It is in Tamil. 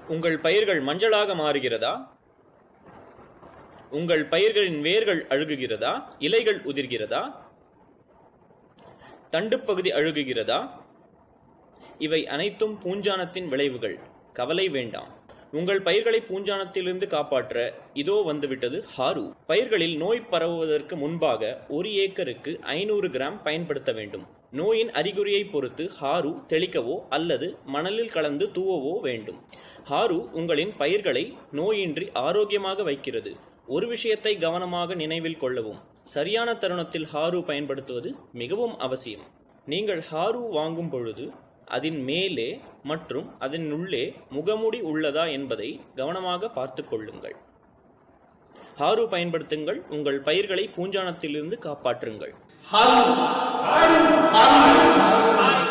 உங்கள் பயிர்கள் மஞ்சளாக மாறுகிறதா உங்கள் பயிர்களின் வேர்கள் அழுகுகிறதா இலைகள் உதிர்கிறதா தண்டுப்பகுதி அழுகுகிறதா இவை அனைத்தும் பூஞ்சானத்தின் விளைவுகள் கவலை வேண்டாம் உங்கள் பயிர்களை பூஞ்சானத்திலிருந்து காப்பாற்ற இதோ வந்துவிட்டது ஹாரு பயிர்களில் நோய் பரவுவதற்கு முன்பாக ஒரு ஏக்கருக்கு ஐநூறு கிராம் பயன்படுத்த வேண்டும் நோயின் அறிகுறியை பொறுத்து ஹாரு தெளிக்கவோ அல்லது மணலில் கலந்து தூவவோ வேண்டும் ஹாரு உங்களின் பயிர்களை நோயின்றி ஆரோக்கியமாக வைக்கிறது ஒரு விஷயத்தை கவனமாக நினைவில் கொள்ளவும் சரியான தருணத்தில் ஹாரு பயன்படுத்துவது மிகவும் அவசியம் நீங்கள் ஹாரு வாங்கும் பொழுது அதன் மேலே மற்றும் அதன் உள்ளே முகமூடி உள்ளதா என்பதை கவனமாக பார்த்து கொள்ளுங்கள் ஹாரு பயன்படுத்துங்கள் உங்கள் பயிர்களை பூஞ்சானத்திலிருந்து காப்பாற்றுங்கள் ஹாரு ஹாரு